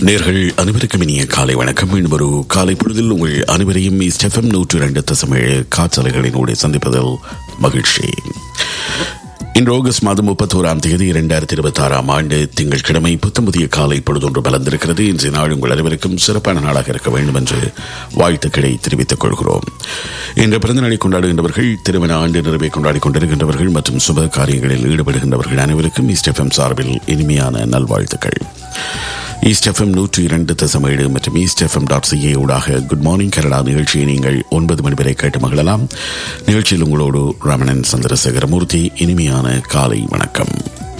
நேர்கள் அனைவருக்கும் இனிய காலை வணக்கம் மீண்டும் ஒரு காலை பொழுதில் உங்கள் அனைவரையும் ஸ்டெஃபம் நூற்று இரண்டு தசமேழு காற்றலைகளினூടെ சந்திப்பதில் மகிழ்ச்சி இன்று ஆகஸ்ட் மாதம் முப்பத்தோராம் தேதி இரண்டாயிரத்தி இருபத்தி ஆறாம் ஆண்டு திங்கட்கிழமை புத்தம் புதிய காலை பொழுதொன்று மலர்ந்திருக்கிறது இன்றைய நாள் உங்கள் அனைவருக்கும் சிறப்பான நாளாக இருக்க வேண்டும் என்று வாழ்த்துக்களை தெரிவித்துக் கொள்கிறோம் இன்று பிறந்த நாளை கொண்டாடுகின்றவர்கள் திருமண ஆண்டு நிறைவை கொண்டாடி கொண்டிருக்கின்றவர்கள் மற்றும் சுப காரியங்களில் ஈடுபடுகின்றவர்கள் அனைவருக்கும் ஈஸ்ட் சார்பில் இனிமையான நல்வாழ்த்துக்கள் ஈஸ்ட் எஃப்எம் நூற்றி இரண்டு தசமேழு மற்றும் ஈஸ்ட் எஃப்எம் டாட் சிஏ ஊடாக குட் மார்னிங் கனடா நிகழ்ச்சியை நீங்கள் ஒன்பது மணி வரை கேட்டு மகிழலாம் நிகழ்ச்சியில் உங்களோடு ரமணன் சந்திரசேகரமூர்த்தி இனிமையான காலை வணக்கம்